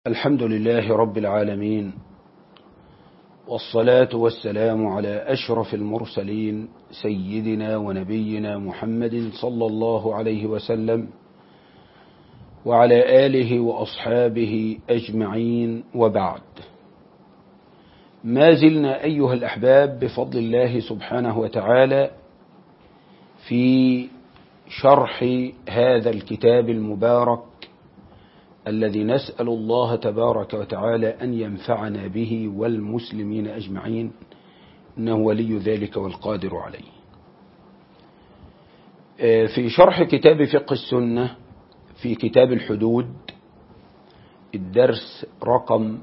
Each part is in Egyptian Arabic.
الحمد لله رب العالمين والصلاة والسلام على أشرف المرسلين سيدنا ونبينا محمد صلى الله عليه وسلم وعلى آله وأصحابه أجمعين وبعد ما زلنا أيها الأحباب بفضل الله سبحانه وتعالى في شرح هذا الكتاب المبارك الذي نسأل الله تبارك وتعالى أن ينفعنا به والمسلمين أجمعين إنه ولي ذلك والقادر عليه في شرح كتاب فقه السنة في كتاب الحدود الدرس رقم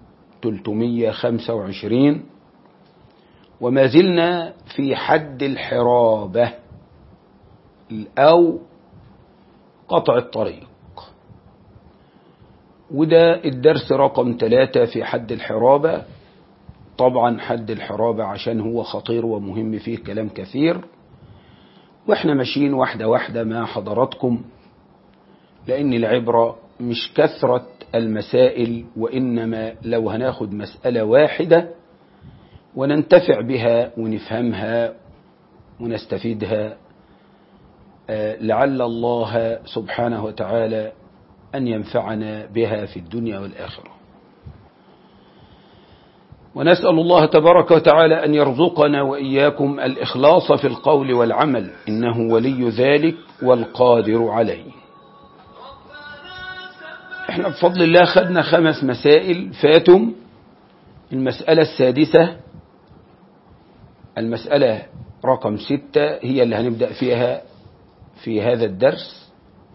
325 وما زلنا في حد الحرابة أو قطع الطريق وده الدرس رقم ثلاثة في حد الحرابة طبعا حد الحرابة عشان هو خطير ومهم فيه كلام كثير واحنا ماشيين واحدة واحدة مع حضراتكم لأن العبرة مش كثرة المسائل وإنما لو هناخد مسألة واحدة وننتفع بها ونفهمها ونستفيدها لعل الله سبحانه وتعالى أن ينفعنا بها في الدنيا والآخرة ونسأل الله تبارك وتعالى أن يرزقنا وإياكم الإخلاص في القول والعمل إنه ولي ذلك والقادر عليه احنا بفضل الله خدنا خمس مسائل فاتم المسألة السادسة المسألة رقم ستة هي اللي هنبدأ فيها في هذا الدرس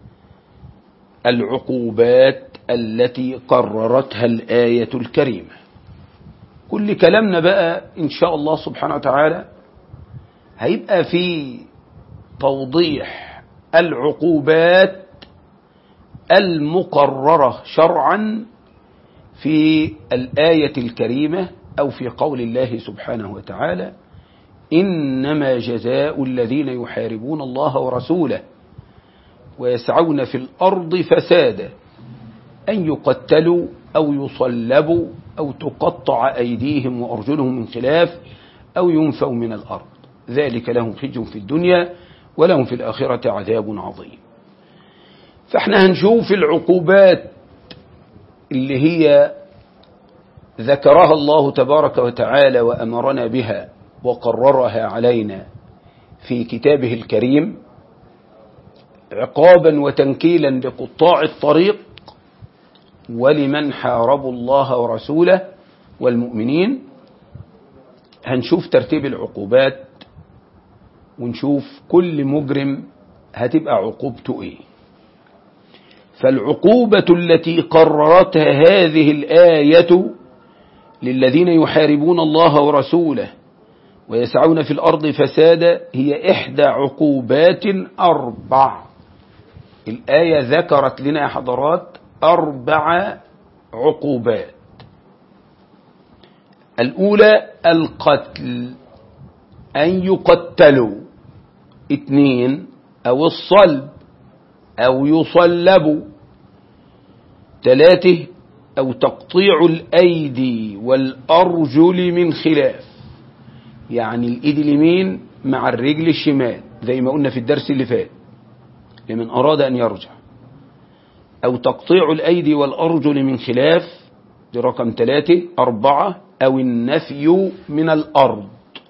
العقوبات التي قررتها الآية الكريمة كل كلامنا بقى إن شاء الله سبحانه وتعالى هيبقى في توضيح العقوبات المقررة شرعا في الآية الكريمة أو في قول الله سبحانه وتعالى إنما جزاء الذين يحاربون الله ورسوله ويسعون في الأرض فسادا أن يقتلوا أو يصلبوا أو تقطع أيديهم وأرجلهم من خلاف أو ينفوا من الأرض ذلك لهم خزي في الدنيا ولهم في الآخرة عذاب عظيم فاحنا هنشوف العقوبات اللي هي ذكرها الله تبارك وتعالى وأمرنا بها وقررها علينا في كتابه الكريم عقابا وتنكيلا لقطاع الطريق ولمن حاربوا الله ورسوله والمؤمنين هنشوف ترتيب العقوبات ونشوف كل مجرم هتبقى عقوبته ايه فالعقوبة التي قررتها هذه الآية للذين يحاربون الله ورسوله ويسعون في الأرض فسادا هي إحدى عقوبات أربع الآية ذكرت لنا يا حضرات أربع عقوبات الأولى القتل أن يقتلوا اثنين أو الصلب أو يصلبوا ثلاثة أو تقطيع الأيدي والأرجل من خلاف يعني الإيد اليمين مع الرجل الشمال زي ما قلنا في الدرس اللي فات لمن أراد أن يرجع أو تقطيع الأيدي والأرجل من خلاف دي رقم ثلاثة أربعة أو النفي من الأرض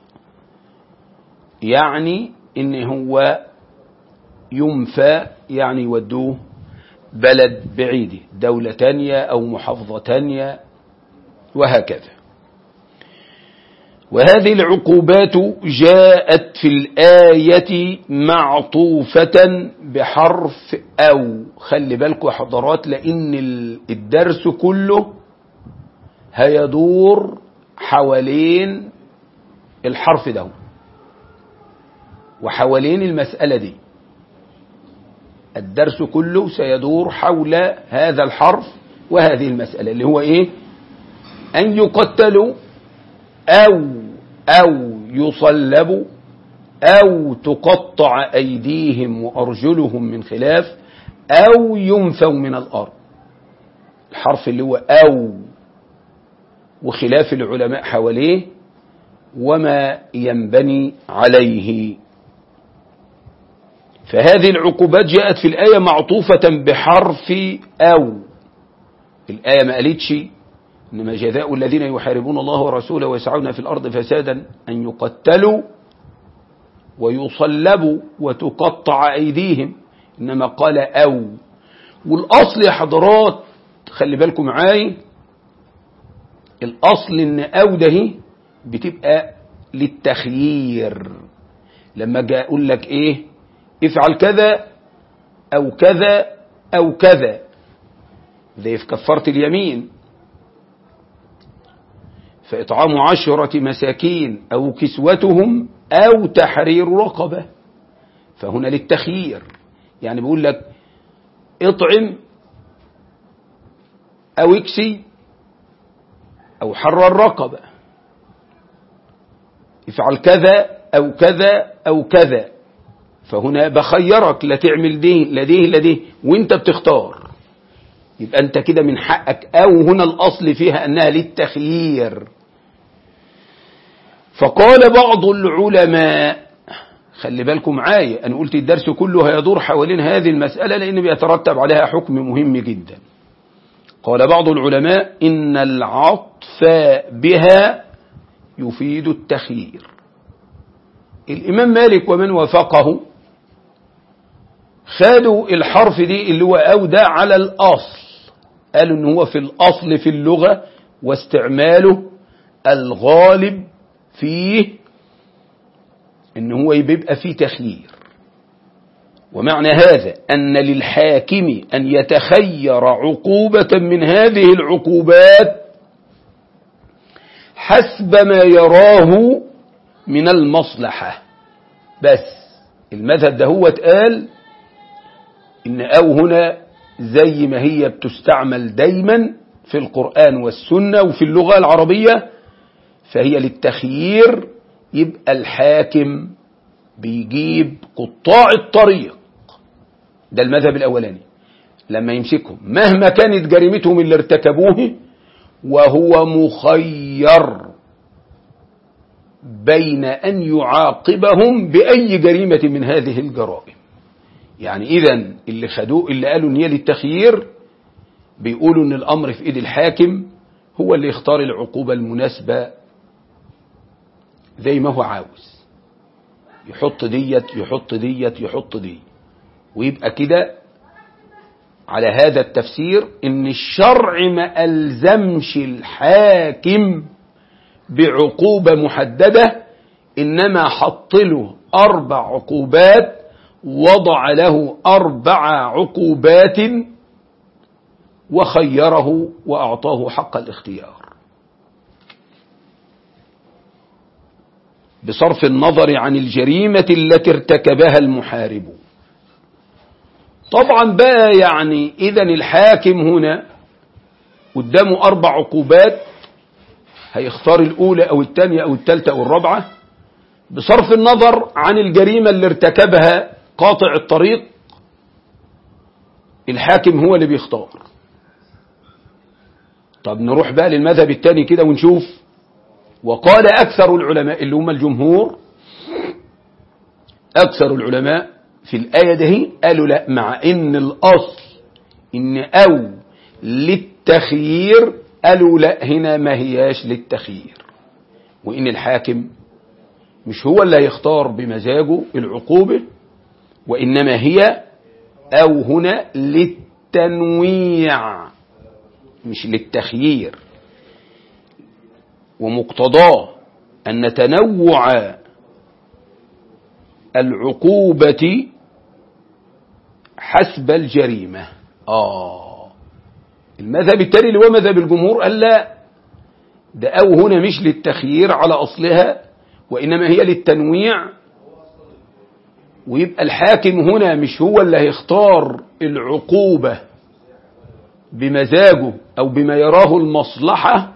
يعني إن هو ينفى يعني يودوه بلد بعيد دولة تانية أو محافظة تانية وهكذا وهذه العقوبات جاءت في الآية معطوفة بحرف أو خلي بالكم حضرات لأن الدرس كله هيدور حوالين الحرف ده وحوالين المسألة دي الدرس كله سيدور حول هذا الحرف وهذه المسألة اللي هو إيه أن يقتلوا أو أو يصلبوا أو تقطع أيديهم وأرجلهم من خلاف أو ينفوا من الأرض الحرف اللي هو أو وخلاف العلماء حواليه وما ينبني عليه فهذه العقوبات جاءت في الآية معطوفة بحرف أو الآية ما قالتش إنما جزاء الذين يحاربون الله ورسوله ويسعون في الأرض فسادا أن يقتلوا ويصلبوا وتقطع أيديهم إنما قال أو والأصل يا حضرات خلي بالكم معاي الأصل إن أو ده بتبقى للتخيير لما جاء أقول لك إيه افعل كذا أو كذا أو كذا زي في كفارة اليمين فإطعام عشرة مساكين أو كسوتهم أو تحرير رقبة فهنا للتخيير يعني بيقول لك اطعم أو اكسي أو حرر رقبة افعل كذا أو كذا أو كذا فهنا بخيرك لا تعمل دي لا دي لا دي وانت بتختار يبقى انت كده من حقك او هنا الاصل فيها انها للتخيير فقال بعض العلماء خلي بالكم معايا انا قلت الدرس كله هيدور حوالين هذه المسألة لان بيترتب عليها حكم مهم جدا قال بعض العلماء ان العطف بها يفيد التخيير الامام مالك ومن وافقه خدوا الحرف دي اللي هو أو ده على الأصل قالوا إن هو في الأصل في اللغة واستعماله الغالب فيه إن هو بيبقى فيه تخيير ومعنى هذا أن للحاكم أن يتخير عقوبة من هذه العقوبات حسب ما يراه من المصلحة بس المذهب ده هو اتقال إن أو هنا زي ما هي بتستعمل دايما في القرآن والسنة وفي اللغة العربية فهي للتخيير يبقى الحاكم بيجيب قطاع الطريق ده المذهب الأولاني لما يمسكهم مهما كانت جريمتهم اللي ارتكبوه وهو مخير بين أن يعاقبهم بأي جريمة من هذه الجرائم يعني إذا اللي خدوه اللي قالوا إن هي للتخيير بيقولوا إن الأمر في إيد الحاكم هو اللي يختار العقوبة المناسبة زي ما هو عاوز يحط ديت يحط ديت يحط دي ويبقى كده على هذا التفسير ان الشرع ما ألزمش الحاكم بعقوبة محددة إنما حط له أربع عقوبات وضع له أربع عقوبات وخيره وأعطاه حق الاختيار بصرف النظر عن الجريمة التي ارتكبها المحارب طبعا بقى يعني إذا الحاكم هنا قدامه أربع عقوبات هيختار الأولى أو الثانية أو الثالثة أو الرابعة بصرف النظر عن الجريمة اللي ارتكبها قاطع الطريق الحاكم هو اللي بيختار طب نروح بقى للمذهب الثاني كده ونشوف وقال أكثر العلماء اللي هم الجمهور أكثر العلماء في الآية ده قالوا لا مع إن الأصل إن أو للتخيير قالوا لا هنا ما هياش للتخيير وإن الحاكم مش هو اللي هيختار بمزاجه العقوبة وإنما هي أو هنا للتنويع مش للتخيير ومقتضاه أن تنوع العقوبة حسب الجريمة آه المذهب التالي اللي هو مذهب الجمهور قال لا ده أو هنا مش للتخيير على أصلها وإنما هي للتنويع ويبقى الحاكم هنا مش هو اللي هيختار العقوبة بمزاجه أو بما يراه المصلحة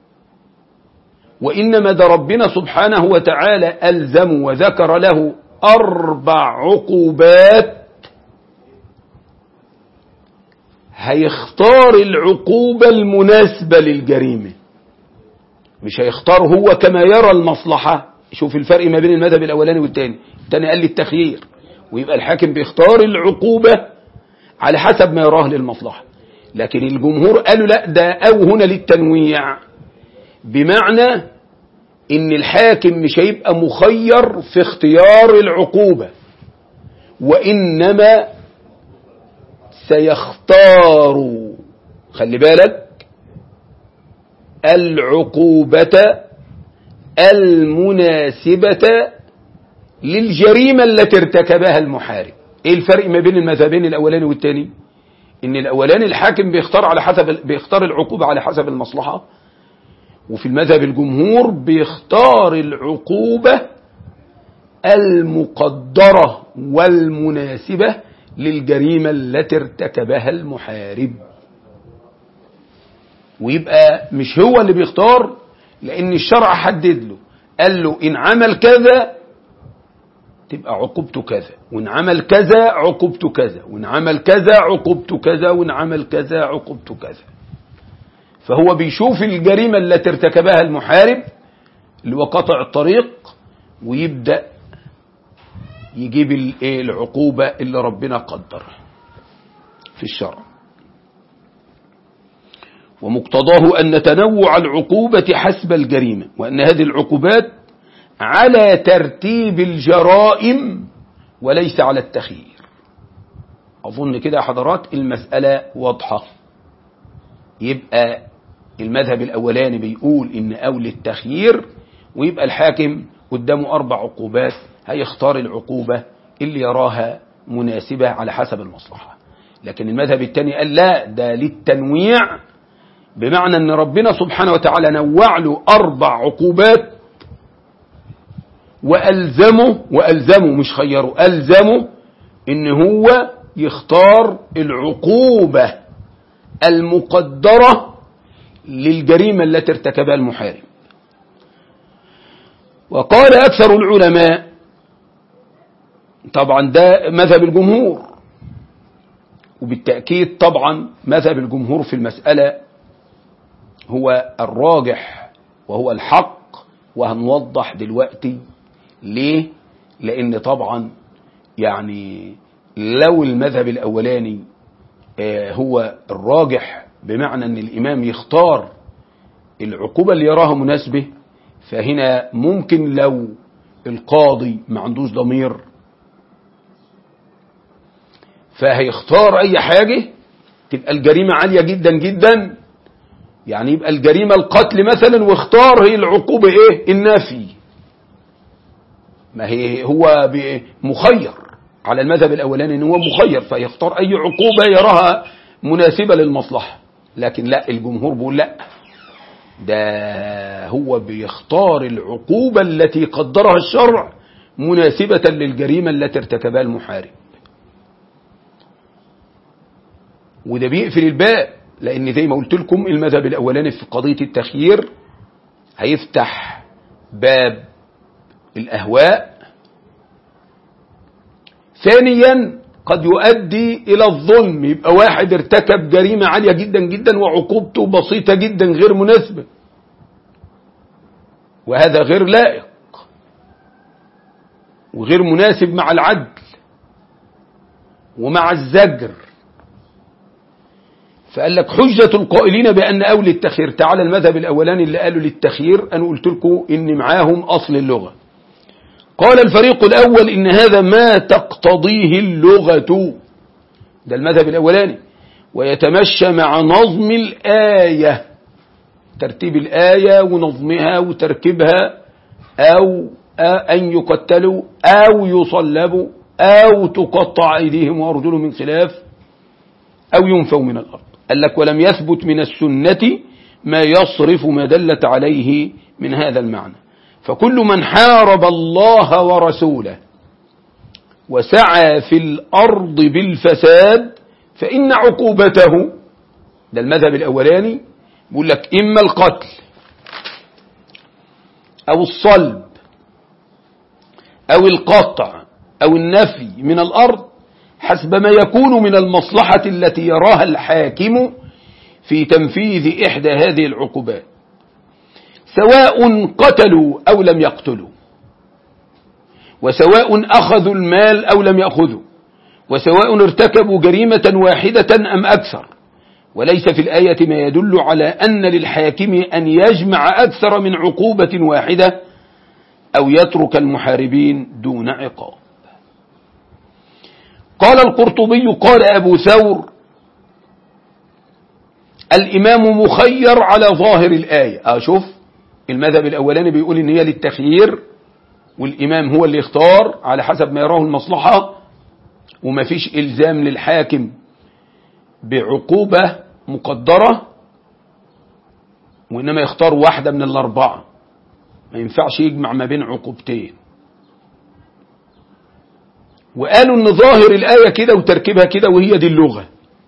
وإنما ده ربنا سبحانه وتعالى ألزم وذكر له أربع عقوبات هيختار العقوبة المناسبة للجريمة مش هيختار هو كما يرى المصلحة شوف الفرق ما بين المذهب الأولاني والتاني التاني قال لي التخيير ويبقى الحاكم بيختار العقوبة على حسب ما يراه للمصلحة لكن الجمهور قالوا لا ده أو هنا للتنويع بمعنى ان الحاكم مش هيبقى مخير في اختيار العقوبة وإنما سيختار خلي بالك العقوبة المناسبة للجريمة التي ارتكبها المحارب ايه الفرق ما بين المذهبين الاولاني والثاني ان الاولاني الحاكم بيختار على حسب بيختار العقوبة على حسب المصلحة وفي المذهب الجمهور بيختار العقوبة المقدرة والمناسبة للجريمة التي ارتكبها المحارب ويبقى مش هو اللي بيختار لأن الشرع حدد له قال له إن عمل كذا تبقى عقوبته كذا وإن عمل كذا عقوبته كذا وإن عمل كذا عقوبته كذا وإن عمل كذا عقوبته كذا فهو بيشوف الجريمة التي ارتكبها المحارب اللي هو قطع الطريق ويبدأ يجيب العقوبة اللي ربنا قدرها في الشرع ومقتضاه أن تنوع العقوبة حسب الجريمة وأن هذه العقوبات على ترتيب الجرائم وليس على التخيير أظن كده يا حضرات المسألة واضحة يبقى المذهب الأولاني بيقول إن أولى التخيير ويبقى الحاكم قدامه أربع عقوبات هيختار العقوبة اللي يراها مناسبة على حسب المصلحة لكن المذهب الثاني قال لا ده للتنويع بمعنى ان ربنا سبحانه وتعالى نوع له اربع عقوبات والزمه والزمه مش خيره الزمه ان هو يختار العقوبة المقدرة للجريمة التي ارتكبها المحارب وقال أكثر العلماء طبعا ده مذهب الجمهور وبالتأكيد طبعا مذهب الجمهور في المسألة هو الراجح وهو الحق وهنوضح دلوقتي ليه لأن طبعا يعني لو المذهب الأولاني هو الراجح بمعنى أن الإمام يختار العقوبة اللي يراها مناسبة فهنا ممكن لو القاضي ما عندوش ضمير فهيختار أي حاجة تبقى الجريمة عالية جدا جدا يعني يبقى الجريمة القتل مثلا واختار هي العقوبة ايه النفي ما هي هو مخير على المذهب الاولاني ان هو مخير فيختار اي عقوبة يراها مناسبة للمصلحة لكن لا الجمهور بيقول لا ده هو بيختار العقوبة التي قدرها الشرع مناسبة للجريمة التي ارتكبها المحارب وده بيقفل الباب لان زي ما قلت لكم المذهب الاولاني في قضية التخيير هيفتح باب الاهواء ثانيا قد يؤدي الى الظلم يبقى واحد ارتكب جريمة عالية جدا جدا وعقوبته بسيطة جدا غير مناسبة وهذا غير لائق وغير مناسب مع العدل ومع الزجر فقال لك حجة القائلين بأن أولي التخيير تعالى المذهب الأولاني اللي قالوا للتخيير أنا قلت لكم إن معاهم أصل اللغة قال الفريق الأول إن هذا ما تقتضيه اللغة ده المذهب الأولاني ويتمشى مع نظم الآية ترتيب الآية ونظمها وتركيبها أو أن يقتلوا أو يصلبوا أو تقطع أيديهم وأرجلهم من خلاف أو ينفوا من الأرض قال لك ولم يثبت من السنة ما يصرف ما دلت عليه من هذا المعنى فكل من حارب الله ورسوله وسعى في الأرض بالفساد فإن عقوبته ده المذهب الأولاني بيقول لك إما القتل أو الصلب أو القطع أو النفي من الأرض حسب ما يكون من المصلحة التي يراها الحاكم في تنفيذ إحدى هذه العقوبات سواء قتلوا أو لم يقتلوا وسواء أخذوا المال أو لم يأخذوا وسواء ارتكبوا جريمة واحدة أم أكثر وليس في الآية ما يدل على أن للحاكم أن يجمع أكثر من عقوبة واحدة أو يترك المحاربين دون عقاب قال القرطبي قال أبو ثور الإمام مخير على ظاهر الآية أشوف المذهب الأولاني بيقول إن هي للتخيير والإمام هو اللي يختار على حسب ما يراه المصلحة وما فيش إلزام للحاكم بعقوبة مقدرة وإنما يختار واحدة من الأربعة ما ينفعش يجمع ما بين عقوبتين وقالوا ان ظاهر الآية كده وتركيبها كده وهي دي اللغة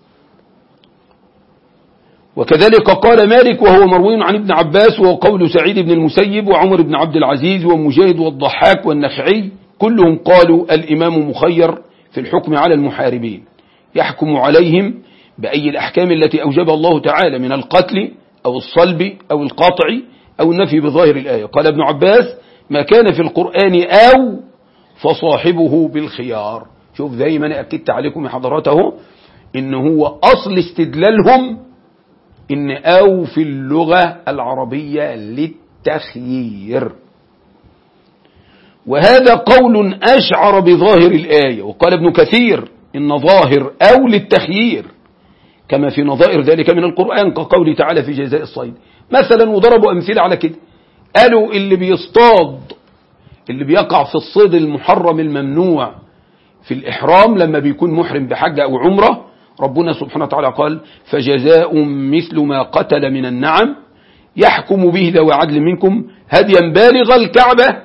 وكذلك قال مالك وهو مروي عن ابن عباس وهو قول سعيد بن المسيب وعمر بن عبد العزيز ومجاهد والضحاك والنخعي كلهم قالوا الإمام مخير في الحكم على المحاربين يحكم عليهم بأي الأحكام التي أوجبها الله تعالى من القتل أو الصلب أو القاطع أو النفي بظاهر الآية قال ابن عباس ما كان في القرآن أو فصاحبه بالخيار شوف زي ما أنا أكدت عليكم يا حضراته إن هو أصل استدلالهم إن أو في اللغة العربية للتخيير وهذا قول أشعر بظاهر الآية وقال ابن كثير إن ظاهر أو للتخيير كما في نظائر ذلك من القرآن كقوله تعالى في جزاء الصيد مثلا وضربوا أمثلة على كده قالوا اللي بيصطاد اللي بيقع في الصيد المحرم الممنوع في الإحرام لما بيكون محرم بحج أو عمرة ربنا سبحانه وتعالى قال فجزاء مثل ما قتل من النعم يحكم به ذوي عدل منكم هديا بالغ الكعبة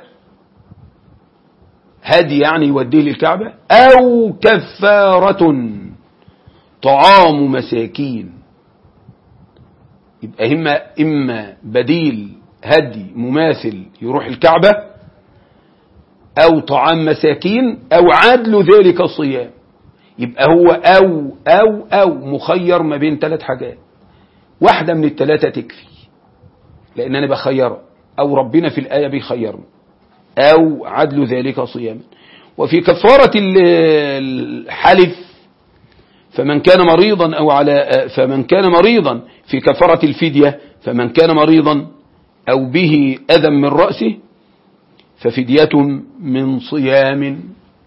هدي يعني يوديه للكعبة أو كفارة طعام مساكين يبقى إما, إما بديل هدي مماثل يروح الكعبة أو طعام مساكين أو عدل ذلك الصيام يبقى هو أو أو أو مخير ما بين ثلاث حاجات واحدة من الثلاثة تكفي لأن أنا بخيره أو ربنا في الآية بيخيرني أو عدل ذلك صياما وفي كفارة الحلف فمن كان مريضا أو على فمن كان مريضا في كفارة الفدية فمن كان مريضا أو به أذى من رأسه ففدية من صيام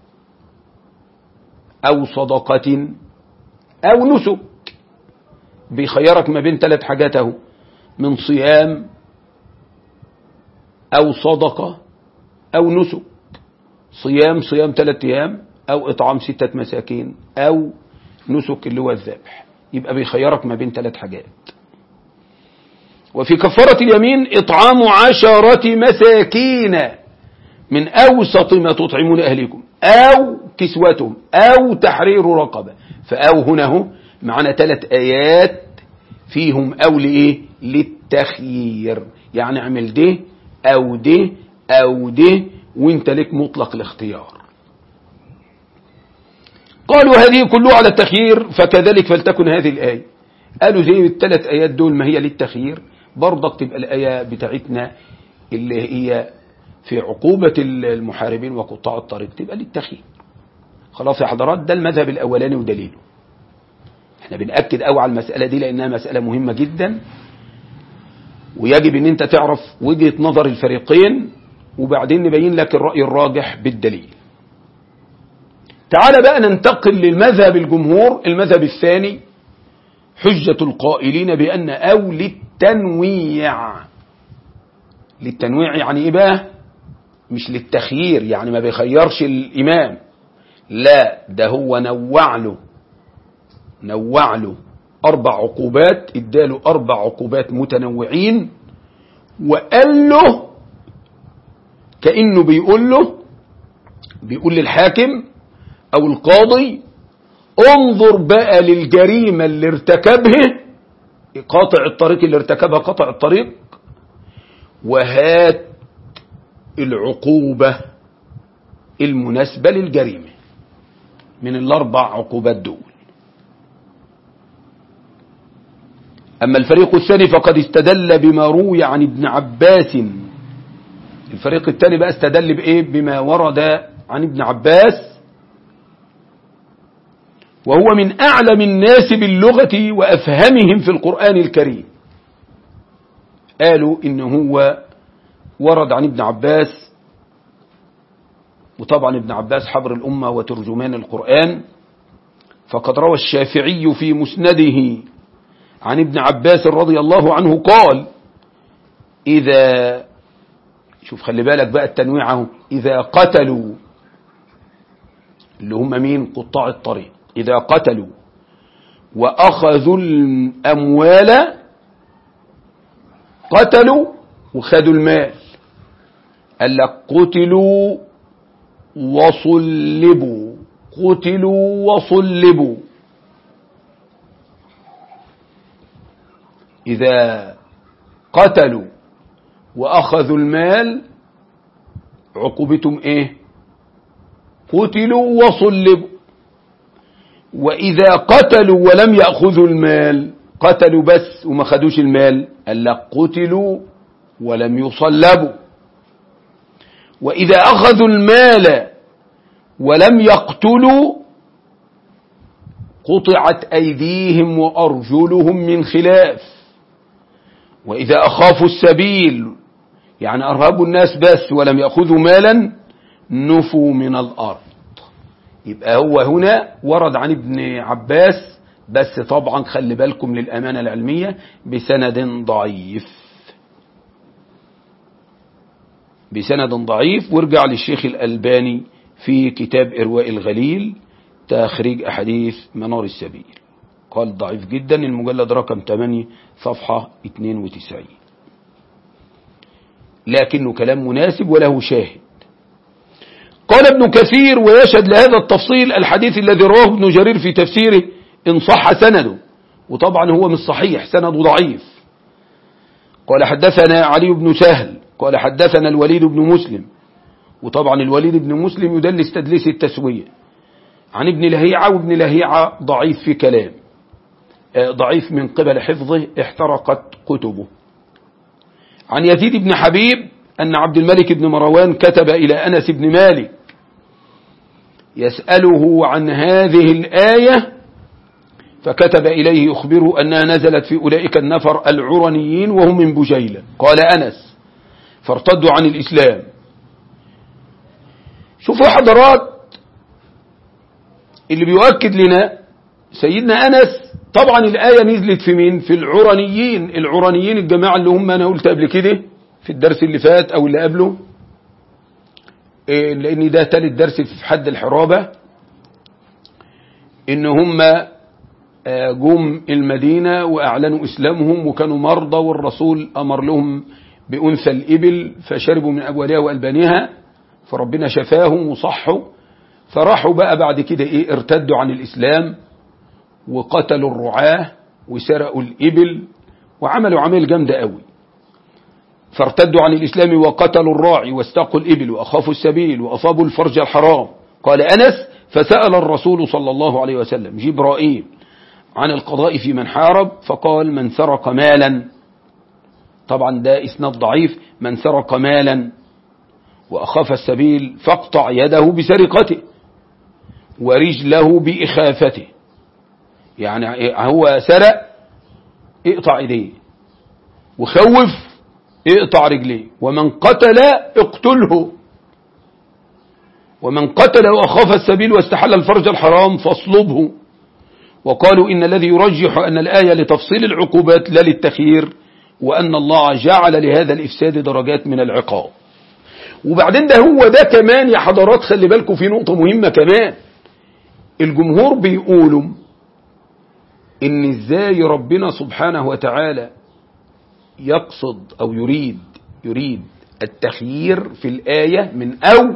أو صدقة أو نسك بيخيرك ما بين ثلاث حاجات اهو من صيام أو صدقة أو نسك صيام صيام ثلاث أيام أو إطعام ستة مساكين أو نسك اللي هو الذبح يبقى بيخيرك ما بين ثلاث حاجات وفي كفارة اليمين إطعام عشرة مساكين من أوسط ما تطعمون أهلكم أو كسوتهم أو تحرير رقبة فأو هنا هو معنا ثلاث آيات فيهم أو لإيه للتخيير يعني اعمل ده أو ده أو ده وانت لك مطلق الاختيار قالوا هذه كلها على التخيير فكذلك فلتكن هذه الآية قالوا زي الثلاث آيات دول ما هي للتخيير برضك تبقى الآية بتاعتنا اللي هي في عقوبة المحاربين وقطاع الطريق تبقى للتخيير خلاص يا حضرات ده المذهب الأولاني ودليله احنا بنأكد قوي على المسألة دي لأنها مسألة مهمة جدا ويجب ان انت تعرف وجهة نظر الفريقين وبعدين نبين لك الرأي الراجح بالدليل تعال بقى ننتقل للمذهب الجمهور المذهب الثاني حجة القائلين بأن أو للتنويع للتنويع يعني إيه بقى مش للتخيير يعني ما بيخيرش الإمام لا ده هو نوع له نوع له أربع عقوبات اداله أربع عقوبات متنوعين وقال له كأنه بيقول له بيقول للحاكم أو القاضي انظر بقى للجريمة اللي ارتكبها قاطع الطريق اللي ارتكبها قطع الطريق وهات العقوبة المناسبة للجريمة من الأربع عقوبات دول أما الفريق الثاني فقد استدل بما روي عن ابن عباس الفريق الثاني بقى استدل بإيه بما ورد عن ابن عباس وهو من أعلم الناس باللغة وأفهمهم في القرآن الكريم قالوا إن هو ورد عن ابن عباس وطبعا ابن عباس حبر الأمة وترجمان القرآن فقد روى الشافعي في مسنده عن ابن عباس رضي الله عنه قال إذا شوف خلي بالك بقى التنويع إذا قتلوا اللي هم مين قطاع الطريق إذا قتلوا وأخذوا الأموال قتلوا وخذوا المال قال لك قتلوا وصلبوا قتلوا وصلبوا إذا قتلوا وأخذوا المال عقوبتهم إيه قتلوا وصلبوا وإذا قتلوا ولم يأخذوا المال قتلوا بس وما خدوش المال قال لك قتلوا ولم يصلبوا وإذا أخذوا المال ولم يقتلوا قطعت أيديهم وأرجلهم من خلاف وإذا أخافوا السبيل يعني أرهبوا الناس بس ولم يأخذوا مالا نفوا من الأرض يبقى هو هنا ورد عن ابن عباس بس طبعا خلي بالكم للأمانة العلمية بسند ضعيف بسند ضعيف وارجع للشيخ الألباني في كتاب إرواء الغليل تخريج أحاديث منار السبيل قال ضعيف جدا المجلد رقم 8 صفحة 92 لكنه كلام مناسب وله شاهد قال ابن كثير ويشهد لهذا التفصيل الحديث الذي رواه ابن جرير في تفسيره إن صح سنده وطبعا هو مش صحيح سنده ضعيف قال حدثنا علي بن سهل قال حدثنا الوليد بن مسلم وطبعا الوليد بن مسلم يدلس تدليس التسوية عن ابن لهيعة وابن لهيعة ضعيف في كلام ضعيف من قبل حفظه احترقت كتبه عن يزيد بن حبيب أن عبد الملك بن مروان كتب إلى أنس بن مالك يسأله عن هذه الآية فكتب إليه يخبره أنها نزلت في أولئك النفر العرنيين وهم من بجيلة قال أنس فارتدوا عن الإسلام شوفوا حضرات اللي بيؤكد لنا سيدنا أنس طبعا الآية نزلت في مين في العرنيين العرنيين الجماعة اللي هم أنا قلت قبل كده في الدرس اللي فات أو اللي قبله إيه لأن ده تالت درس في حد الحرابة إن هم جم المدينة وأعلنوا إسلامهم وكانوا مرضى والرسول أمر لهم بأنثى الإبل فشربوا من أبوالها وألبانها فربنا شفاهم وصحوا فراحوا بقى بعد كده إيه ارتدوا عن الإسلام وقتلوا الرعاة وسرقوا الإبل وعملوا عمل جامدة قوي فارتدوا عن الإسلام وقتلوا الراعي واستاقوا الإبل وأخافوا السبيل وأصابوا الفرج الحرام قال أنس فسأل الرسول صلى الله عليه وسلم جبرائيل عن القضاء في من حارب فقال من سرق مالا طبعا ده إسناد ضعيف من سرق مالا وأخاف السبيل فاقطع يده بسرقته ورجله بإخافته يعني هو سرق اقطع ايديه وخوف اقطع رجليه ومن قتل اقتله ومن قتل وأخاف السبيل واستحل الفرج الحرام فاصلبه وقالوا إن الذي يرجح أن الآية لتفصيل العقوبات لا للتخيير وأن الله جعل لهذا الإفساد درجات من العقاب وبعدين ده هو ده كمان يا حضرات خلي بالكم في نقطة مهمة كمان الجمهور بيقولوا ان ازاي ربنا سبحانه وتعالى يقصد او يريد يريد التخيير في الآية من او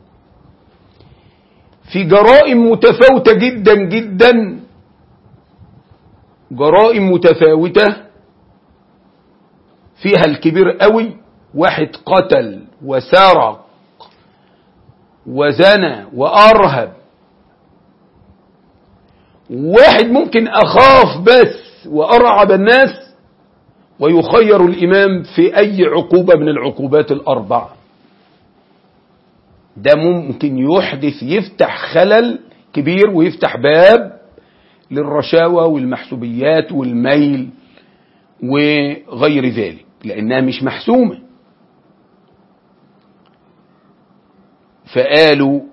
في جرائم متفاوتة جدا جدا جرائم متفاوتة فيها الكبير قوي واحد قتل وسرق وزنى وأرهب واحد ممكن أخاف بس وأرعب الناس ويخير الإمام في أي عقوبة من العقوبات الأربع ده ممكن يحدث يفتح خلل كبير ويفتح باب للرشاوى والمحسوبيات والميل وغير ذلك لأنها مش محسومة فقالوا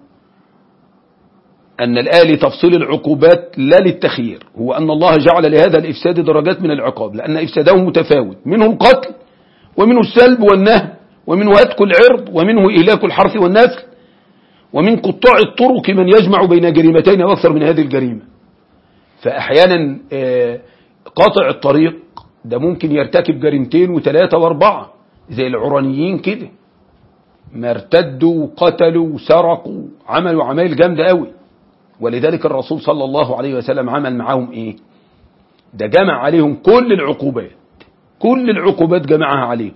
أن الآية لتفصيل العقوبات لا للتخيير هو أن الله جعل لهذا الإفساد درجات من العقاب لأن إفساده متفاوت منه القتل ومنه السلب والنهب ومنه هتك العرض ومنه إهلاك الحرث والنسل ومن قطاع الطرق من يجمع بين جريمتين أو أكثر من هذه الجريمة فأحيانا قاطع الطريق ده ممكن يرتكب جريمتين وثلاثة واربعة زي العرانيين كده ما ارتدوا وقتلوا وسرقوا عملوا عمايل جامدة قوي ولذلك الرسول صلى الله عليه وسلم عمل معاهم ايه ده جمع عليهم كل العقوبات كل العقوبات جمعها عليهم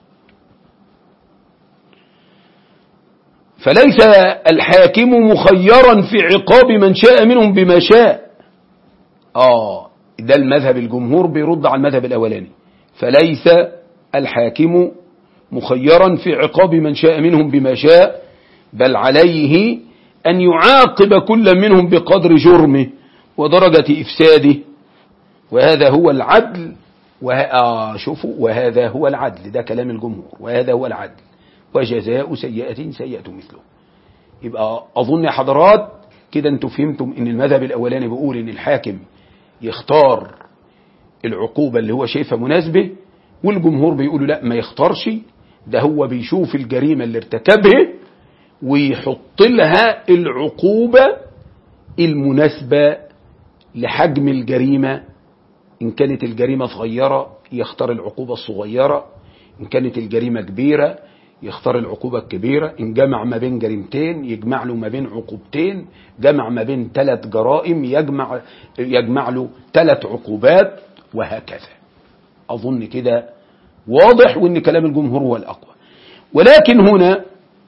فليس الحاكم مخيرا في عقاب من شاء منهم بما شاء اه ده المذهب الجمهور بيرد على المذهب الاولاني فليس الحاكم مخيرا في عقاب من شاء منهم بما شاء بل عليه أن يعاقب كل منهم بقدر جرمه ودرجة إفساده وهذا هو العدل وه... آه شوفوا وهذا هو العدل ده كلام الجمهور وهذا هو العدل وجزاء سيئة سيئة مثله يبقى أظن يا حضرات كده انتوا فهمتم ان المذهب الأولاني بيقول ان الحاكم يختار العقوبة اللي هو شايفها مناسبة والجمهور بيقولوا لا ما يختارش ده هو بيشوف الجريمة اللي ارتكبها ويحط لها العقوبة المناسبة لحجم الجريمة إن كانت الجريمة صغيرة يختار العقوبة الصغيرة إن كانت الجريمة كبيرة يختار العقوبة الكبيرة إن جمع ما بين جريمتين يجمع له ما بين عقوبتين جمع ما بين ثلاث جرائم يجمع, يجمع له ثلاث عقوبات وهكذا أظن كده واضح وإن كلام الجمهور هو الأقوى ولكن هنا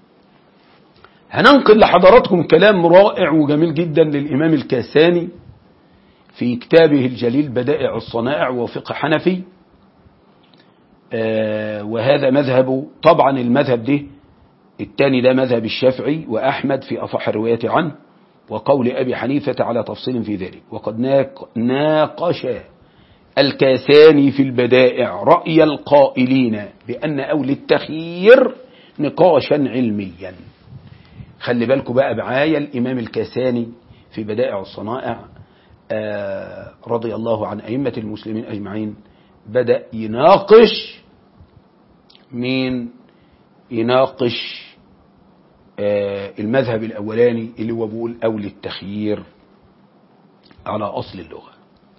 هننقل لحضراتكم كلام رائع وجميل جدا للإمام الكاساني في كتابه الجليل بدائع الصنائع وفقه حنفي آه وهذا مذهب طبعا المذهب ده الثاني ده مذهب الشافعي وأحمد في أصح الروايات عنه وقول أبي حنيفة على تفصيل في ذلك وقد ناقش الكاساني في البدائع رأي القائلين بأن أولي التخيير نقاشا علميا خلي بالكم بقى معايا الإمام الكاساني في بدائع الصنائع آه رضي الله عن أئمة المسلمين أجمعين بدأ يناقش مين يناقش آه المذهب الأولاني اللي هو بيقول أولي التخيير على أصل اللغة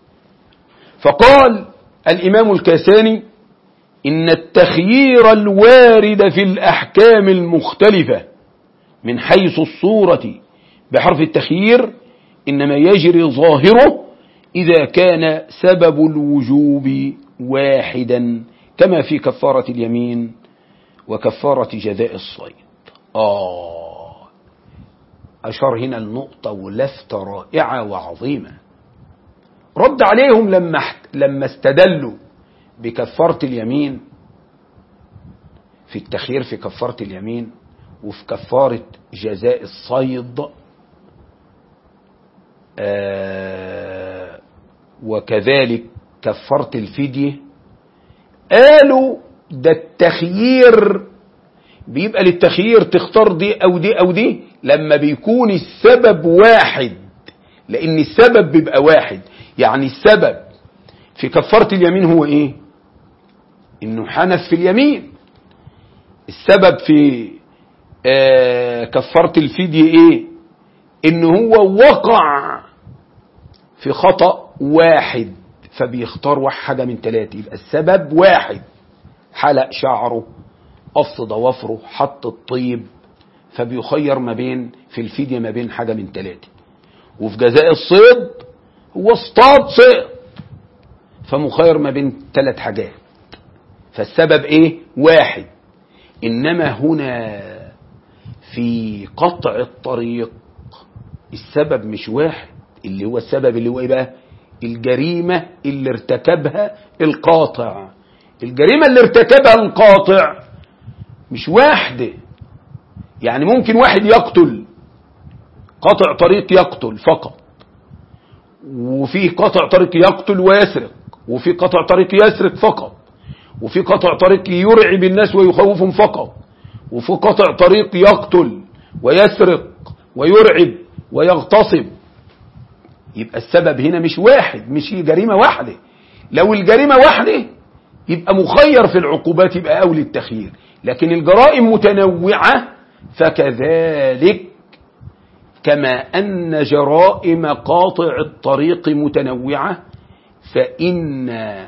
فقال الإمام الكاساني إن التخيير الوارد في الأحكام المختلفة من حيث الصورة بحرف التخيير إنما يجري ظاهره إذا كان سبب الوجوب واحدا كما في كفارة اليمين وكفارة جزاء الصيد آه أشار هنا النقطة ولفتة رائعة وعظيمة رد عليهم لما لما استدلوا بكفارة اليمين في التخيير في كفارة اليمين وفي كفارة جزاء الصيد آه وكذلك كفارة الفدية قالوا ده التخيير بيبقى للتخيير تختار دي او دي او دي لما بيكون السبب واحد لان السبب بيبقى واحد يعني السبب في كفارة اليمين هو ايه انه حنث في اليمين السبب في آه كفارة الفدية ايه ان هو وقع في خطأ واحد فبيختار حاجة من ثلاثة يبقى السبب واحد حلق شعره قص ضوافره حط الطيب فبيخير ما بين في الفدية ما بين حاجة من ثلاثة وفي جزاء الصيد هو اصطاد صيد فمخير ما بين ثلاث حاجات فالسبب ايه واحد انما هنا في قطع الطريق السبب مش واحد اللي هو السبب اللي هو ايه بقى الجريمة اللي ارتكبها القاطع الجريمة اللي ارتكبها القاطع مش واحدة يعني ممكن واحد يقتل قطع طريق يقتل فقط وفي قطع طريق يقتل ويسرق وفي قطع طريق يسرق فقط وفي قطع طريق يرعب الناس ويخوفهم فقط وفي قطع طريق يقتل ويسرق ويرعب ويغتصب يبقى السبب هنا مش واحد مش جريمة واحدة لو الجريمة واحدة يبقى مخير في العقوبات يبقى أولي التخيير لكن الجرائم متنوعة فكذلك كما أن جرائم قاطع الطريق متنوعة فإن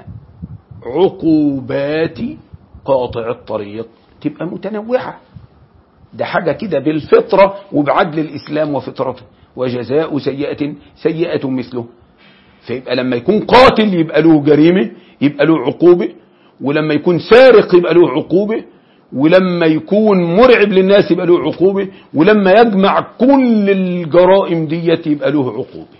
عقوبات قاطع الطريق تبقى متنوعة ده حاجة كده بالفطرة وبعدل الإسلام وفطرته وجزاء سيئة سيئة مثله فيبقى لما يكون قاتل يبقى له جريمة يبقى له عقوبة ولما يكون سارق يبقى له عقوبة ولما يكون مرعب للناس يبقى له عقوبة ولما يجمع كل الجرائم ديت يبقى له عقوبة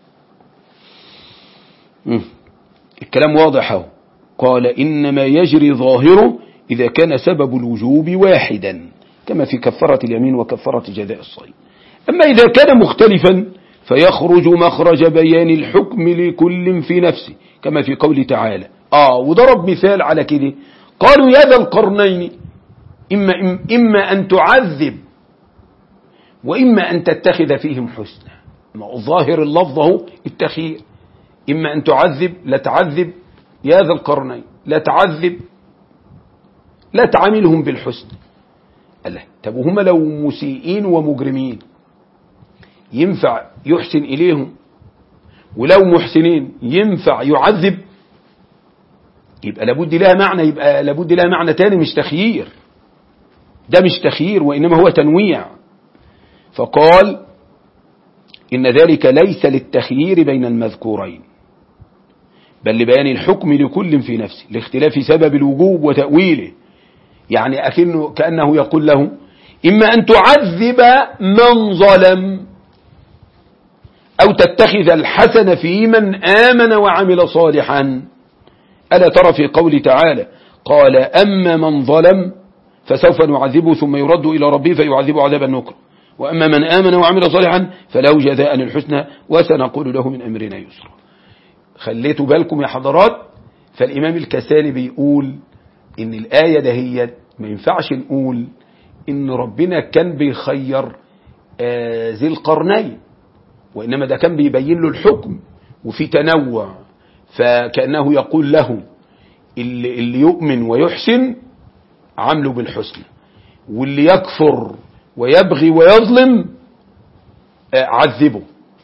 مم. الكلام واضح اهو قال إنما يجري ظاهره إذا كان سبب الوجوب واحدا كما في كفارة اليمين وكفارة جزاء الصيد أما إذا كان مختلفا فيخرج مخرج بيان الحكم لكل في نفسه كما في قوله تعالى آه وضرب مثال على كده قالوا يا ذا القرنين إما, إما أن تعذب وإما أن تتخذ فيهم حسنا ظاهر اللفظ هو التخيير إما أن تعذب لا تعذب يا ذا القرنين لا تعذب لا تعاملهم بالحسن الله طب وهم لو مسيئين ومجرمين ينفع يحسن إليهم ولو محسنين ينفع يعذب يبقى لابد لها معنى يبقى لابد لها معنى تاني مش تخيير ده مش تخيير وإنما هو تنويع فقال إن ذلك ليس للتخيير بين المذكورين بل لبيان الحكم لكل في نفسه لاختلاف سبب الوجوب وتأويله يعني أكنه كأنه يقول له إما أن تعذب من ظلم أو تتخذ الحسن في من آمن وعمل صالحا ألا ترى في قول تعالى قال أما من ظلم فسوف نعذبه ثم يرد إلى ربه فيعذبه عذابا نكرا وأما من آمن وعمل صالحا فله جزاء الحسنى وسنقول له من أمرنا يسرا خليتوا بالكم يا حضرات فالإمام الكساني بيقول إن الآية دهيت ما ينفعش نقول إن ربنا كان بيخير آه ذي القرنين وإنما ده كان بيبين له الحكم وفي تنوع فكأنه يقول له اللي, اللي يؤمن ويحسن عمله بالحسن واللي يكفر ويبغي ويظلم آه عذبه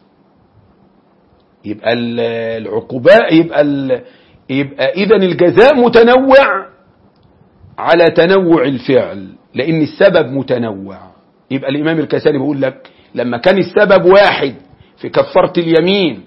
يبقى العقوباء يبقى ال يبقى اذا الجزاء متنوع على تنوع الفعل لان السبب متنوع يبقى الامام الكساني بيقول لك لما كان السبب واحد في كفارة اليمين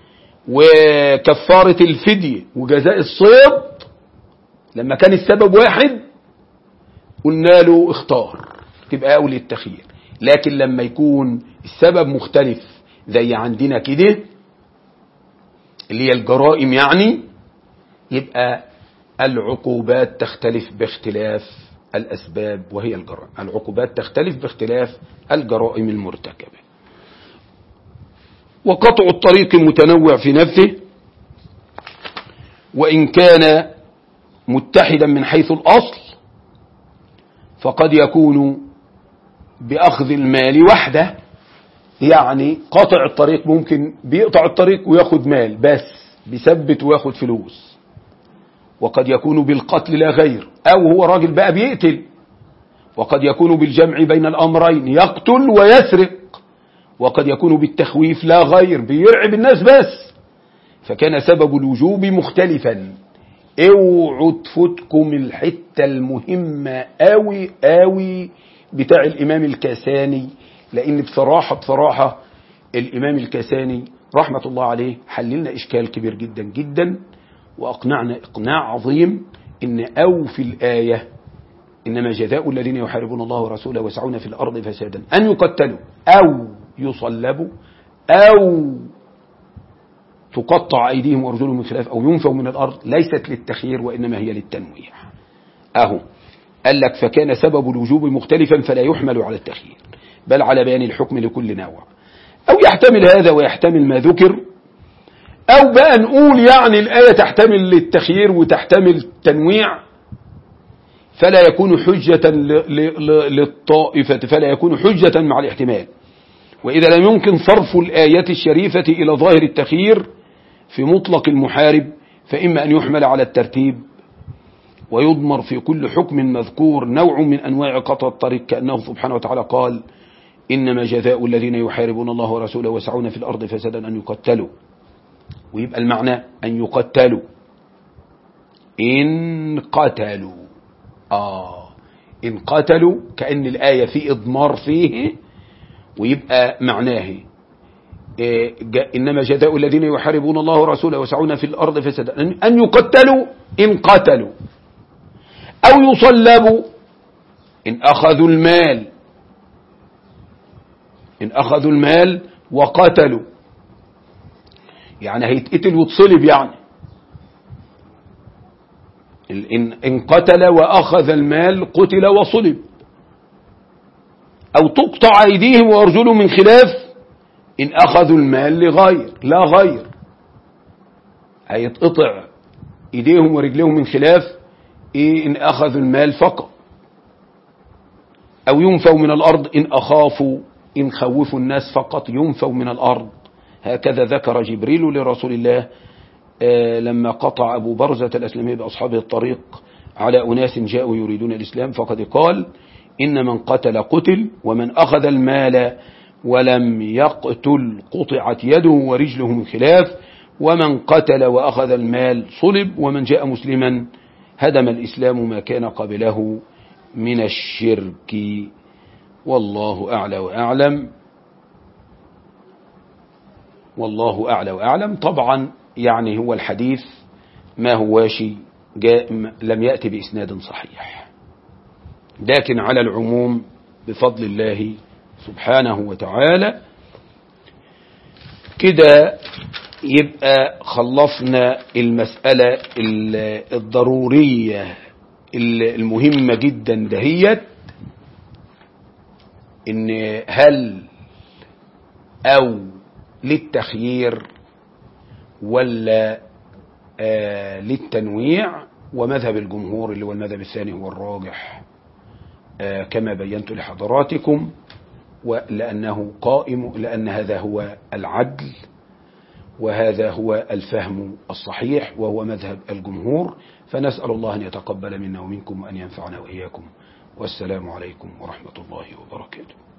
وكفارة الفدية وجزاء الصيد لما كان السبب واحد قلنا له اختار تبقى أولي التخيير لكن لما يكون السبب مختلف زي عندنا كده اللي هي الجرائم يعني يبقى العقوبات تختلف باختلاف الأسباب وهي الجرائم العقوبات تختلف باختلاف الجرائم المرتكبة وقطع الطريق متنوع في نفسه وإن كان متحدا من حيث الأصل فقد يكون بأخذ المال وحده يعني قطع الطريق ممكن بيقطع الطريق وياخد مال بس بيثبت وياخد فلوس وقد يكون بالقتل لا غير أو هو راجل بقى بيقتل وقد يكون بالجمع بين الأمرين يقتل ويسرق وقد يكون بالتخويف لا غير بيرعب الناس بس فكان سبب الوجوب مختلفا اوعوا تفوتكم الحتة المهمة قوي قوي بتاع الإمام الكاساني لأن بصراحة بصراحة الإمام الكاساني رحمة الله عليه حللنا إشكال كبير جدا جدا وأقنعنا إقناع عظيم إن أو في الآية إنما جزاء الذين يحاربون الله ورسوله ويسعون في الأرض فسادا أن يقتلوا أو يصلبوا أو تقطع أيديهم وأرجلهم من خلاف أو ينفوا من الأرض ليست للتخيير وإنما هي للتنويع أهو قال لك فكان سبب الوجوب مختلفا فلا يحمل على التخيير بل على بيان الحكم لكل نوع أو يحتمل هذا ويحتمل ما ذكر أو بقى نقول يعني الآية تحتمل للتخيير وتحتمل التنويع فلا يكون حجة للطائفة فلا يكون حجة مع الاحتمال وإذا لم يمكن صرف الآية الشريفة إلى ظاهر التخيير في مطلق المحارب فإما أن يحمل على الترتيب ويضمر في كل حكم مذكور نوع من أنواع قطع الطريق كأنه سبحانه وتعالى قال إنما جزاء الذين يحاربون الله ورسوله ويسعون في الأرض فسادا أن يقتلوا ويبقى المعنى أن يقتلوا إن قتلوا آه إن قتلوا كأن الآية في إضمار فيه ويبقى معناه إيه إنما جزاء الذين يحاربون الله ورسوله ويسعون في الأرض فسادا أن يقتلوا إن قتلوا أو يصلبوا إن أخذوا المال إن أخذوا المال وقتلوا يعني هيتقتل وتصلب يعني إن, إن قتل وأخذ المال قتل وصلب أو تقطع أيديهم وأرجلهم من خلاف إن أخذوا المال لغير لا غير هيتقطع إيديهم ورجلهم من خلاف إيه إن أخذوا المال فقط أو ينفوا من الأرض إن أخافوا إن خوفوا الناس فقط ينفوا من الأرض هكذا ذكر جبريل لرسول الله آه لما قطع أبو برزة الأسلامي بأصحابه الطريق على أناس جاءوا يريدون الإسلام فقد قال إن من قتل قتل ومن أخذ المال ولم يقتل قطعت يده ورجله من خلاف ومن قتل وأخذ المال صلب ومن جاء مسلما هدم الإسلام ما كان قبله من الشرك والله أعلى وأعلم والله أعلى وأعلم طبعا يعني هو الحديث ما هواش جاء لم يأتي بإسناد صحيح لكن على العموم بفضل الله سبحانه وتعالى كده يبقى خلصنا المسألة الضرورية المهمة جدا دهيت ان هل او للتخيير ولا آه للتنويع ومذهب الجمهور اللي هو المذهب الثاني هو الراجح آه كما بينت لحضراتكم ولأنه قائم لأن هذا هو العدل وهذا هو الفهم الصحيح وهو مذهب الجمهور فنسأل الله أن يتقبل منا ومنكم وأن ينفعنا وإياكم والسلام عليكم ورحمة الله وبركاته